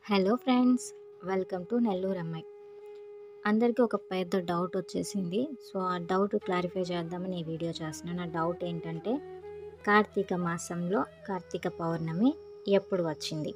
hello friends welcome to Nellore అమ్మాయి అందరికీ ఒక పెద్ద డౌట్ వచ్చేసింది సో ఆ డౌట్ క్లారిఫై చేద్దామని ఈ వీడియో చేస్తున్నాను ఆ డౌట్ ఏంటంటే కార్తీక మాసంలో కార్తీక పౌర్ణమి ఎప్పుడు వచ్చింది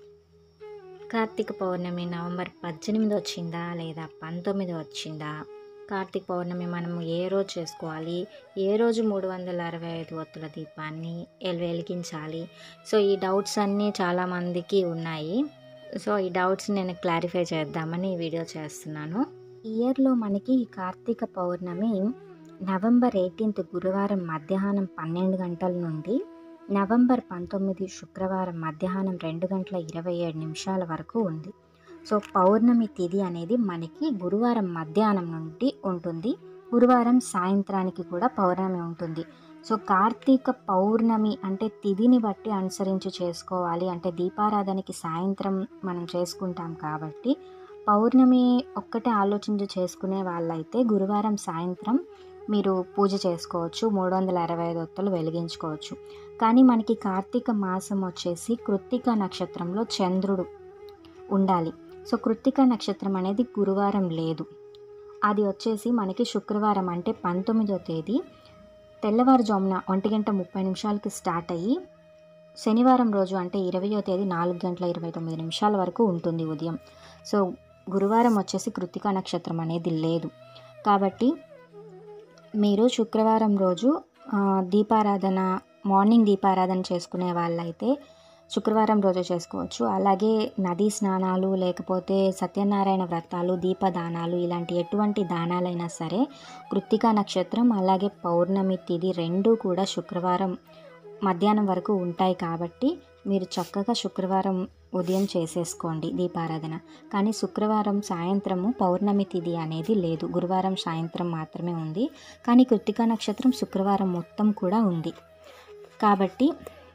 కార్తీక పౌర్ణమి నవంబర్ పద్దెనిమిది వచ్చిందా లేదా పంతొమ్మిది వచ్చిందా కార్తీక పౌర్ణమి మనము ఏ రోజు చేసుకోవాలి ఏ రోజు మూడు వందల అరవై ఐదు ఒత్తుల దీపాన్ని ఎల్- వెలిగించాలి సో ఈ డౌట్స్ అన్నీ చాలామందికి ఉన్నాయి సో ఈ డౌట్స్ నేను క్లారిఫై చేద్దామని ఈ వీడియో చేస్తున్నాను ఈ ఇయర్లో మనకి ఈ కార్తీక పౌర్ణమి నవంబర్ ఎయిటీన్త్ గురువారం మధ్యాహ్నం పన్నెండు గంటల నుండి నవంబర్ పంతొమ్మిది శుక్రవారం మధ్యాహ్నం రెండు గంటల ఇరవై ఏడు నిమిషాల వరకు ఉంది సో పౌర్ణమి తిథి అనేది మనకి గురువారం మధ్యాహ్నం నుండి ఉంటుంది గురువారం సాయంత్రానికి కూడా పౌర్ణమి ఉంటుంది సో కార్తీక పౌర్ణమి అంటే తిథిని బట్టి అనుసరించి చేసుకోవాలి అంటే దీపారాధనకి సాయంత్రం మనం చేసుకుంటాం కాబట్టి పౌర్ణమి ఒక్కటే ఆలోచించి చేసుకునే వాళ్ళైతే గురువారం సాయంత్రం మీరు పూజ చేసుకోవచ్చు మూడు వందల అరవై ఐదు ఒత్తులు వెలిగించుకోవచ్చు కానీ మనకి కార్తీక మాసం వచ్చేసి కృత్తిక నక్షత్రంలో చంద్రుడు ఉండాలి సో కృత్తిక నక్షత్రం అనేది గురువారం లేదు అది వచ్చేసి మనకి శుక్రవారం అంటే పంతొమ్మిదో తేదీ తెల్లవారుజామున ఒంటి గంట ముప్పై నిమిషాలకి స్టార్ట్ అయ్యి శనివారం రోజు అంటే ఇరవయో తేదీ నాలుగు గంటల ఇరవై తొమ్మిది నిమిషాల వరకు ఉంటుంది ఉదయం సో గురువారం వచ్చేసి కృత్తికా నక్షత్రం అనేది లేదు కాబట్టి మీరు శుక్రవారం రోజు ఆ, దీపారాధన మార్నింగ్ దీపారాధన చేసుకునే వాళ్ళైతే శుక్రవారం రోజు చేసుకోవచ్చు అలాగే నదీ స్నానాలు లేకపోతే సత్యనారాయణ వ్రతాలు దీపదానాలు ఇలాంటి ఎటువంటి దానాలైనా సరే కృత్తికా నక్షత్రం అలాగే పౌర్ణమి తిథి రెండు కూడా శుక్రవారం మధ్యాహ్నం వరకు ఉంటాయి కాబట్టి మీరు చక్కగా శుక్రవారం ఉదయం చేసేసుకోండి దీపారాధన కానీ శుక్రవారం సాయంత్రము పౌర్ణమి తిథి అనేది లేదు గురువారం సాయంత్రం మాత్రమే ఉంది కానీ కృత్తికా నక్షత్రం శుక్రవారం మొత్తం కూడా ఉంది కాబట్టి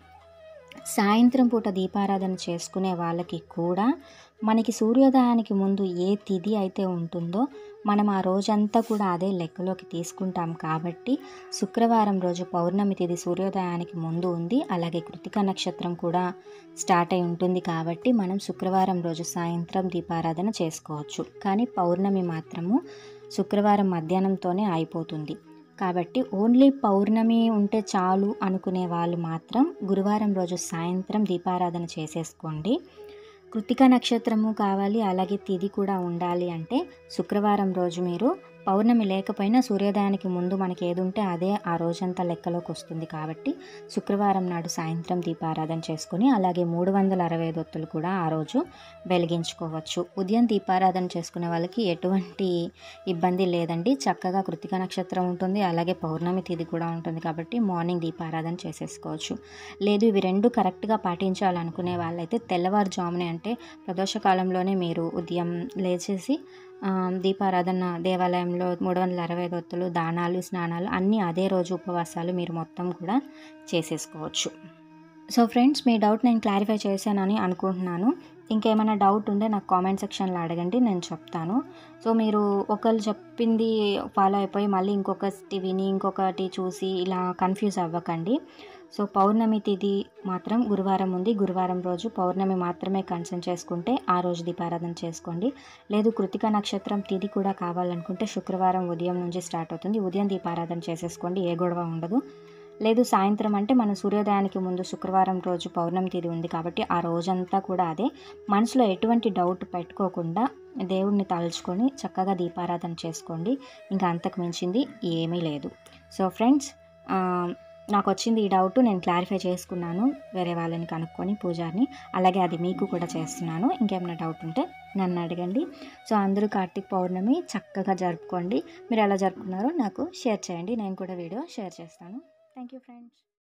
సాయంత్రం పూట దీపారాధన చేసుకునే వాళ్ళకి కూడా మనకి సూర్యోదయానికి ముందు ఏ తిథి అయితే ఉంటుందో మనం ఆ రోజంతా కూడా అదే లెక్కలోకి తీసుకుంటాం కాబట్టి శుక్రవారం రోజు పౌర్ణమి తిథి సూర్యోదయానికి ముందు ఉంది అలాగే కృతిక నక్షత్రం కూడా స్టార్ట్ అయి ఉంటుంది కాబట్టి మనం శుక్రవారం రోజు సాయంత్రం దీపారాధన చేసుకోవచ్చు కానీ పౌర్ణమి మాత్రము శుక్రవారం మధ్యాహ్నంతోనే అయిపోతుంది కాబట్టి ఓన్లీ పౌర్ణమి ఉంటే చాలు అనుకునే వాళ్ళు మాత్రం గురువారం రోజు సాయంత్రం దీపారాధన చేసేసుకోండి కృతిక నక్షత్రము కావాలి అలాగే తిథి కూడా ఉండాలి అంటే శుక్రవారం రోజు మీరు పౌర్ణమి లేకపోయినా సూర్యోదయానికి ముందు మనకి ఏది ఉంటే అదే ఆ రోజంతా లెక్కలోకి వస్తుంది కాబట్టి శుక్రవారం నాడు సాయంత్రం దీపారాధన చేసుకుని అలాగే మూడు వందల అరవై ఐదు ఒత్తులు కూడా ఆ రోజు వెలిగించుకోవచ్చు ఉదయం దీపారాధన చేసుకునే వాళ్ళకి ఎటువంటి ఇబ్బంది లేదండి చక్కగా కృతిక నక్షత్రం ఉంటుంది అలాగే పౌర్ణమి తిథి కూడా ఉంటుంది కాబట్టి మార్నింగ్ దీపారాధన చేసేసుకోవచ్చు లేదు ఇవి రెండు కరెక్ట్గా పాటించాలనుకునే వాళ్ళైతే తెల్లవారుజామునే అంటే ప్రదోష కాలంలోనే మీరు ఉదయం లేచేసి ఆ, దీపారాధన దేవాలయంలో మూడు వందల అరవై ఐదు ఒత్తులు దానాలు స్నానాలు అన్నీ అదే రోజు ఉపవాసాలు మీరు మొత్తం కూడా చేసేసుకోవచ్చు సో ఫ్రెండ్స్ మీ డౌట్ నేను క్లారిఫై చేశానని అనుకుంటున్నాను ఇంకేమైనా డౌట్ ఉంటే నాకు కామెంట్ సెక్షన్లో అడగండి నేను చెప్తాను సో మీరు ఒకళ్ళు చెప్పింది ఫాలో అయిపోయి మళ్ళీ ఇంకొకటి విని ఇంకొకటి చూసి ఇలా కన్ఫ్యూజ్ అవ్వకండి సో పౌర్ణమి తిథి మాత్రం గురువారం ఉంది గురువారం రోజు పౌర్ణమి మాత్రమే కన్సర్న్ చేసుకుంటే ఆ రోజు దీపారాధన చేసుకోండి లేదు కృతిక నక్షత్రం తిథి కూడా కావాలనుకుంటే శుక్రవారం ఉదయం నుంచి స్టార్ట్ అవుతుంది ఉదయం దీపారాధన చేసేసుకోండి ఏ గొడవ ఉండదు లేదు సాయంత్రం అంటే మన సూర్యోదయానికి ముందు శుక్రవారం రోజు పౌర్ణమి తిథి ఉంది కాబట్టి ఆ రోజంతా కూడా అదే మనసులో ఎటువంటి డౌట్ పెట్టుకోకుండా దేవుడిని తలుచుకొని చక్కగా దీపారాధన చేసుకోండి ఇంకా అంతకు మించింది ఏమీ లేదు సో ఫ్రెండ్స్ ఆ, నాకు వచ్చింది ఈ డౌట్ నేను క్లారిఫై చేసుకున్నాను వేరే వాళ్ళని కనుక్కొని పూజారిని అలాగే అది మీకు కూడా చేస్తున్నాను ఇంకేమైనా డౌట్ ఉంటే నన్ను అడగండి సో అందరూ కార్తీక పౌర్ణమి చక్కగా జరుపుకోండి మీరు ఎలా జరుపుకున్నారో నాకు షేర్ చేయండి నేను కూడా వీడియో షేర్ చేస్తాను థ్యాంక్ యూ ఫ్రెండ్స్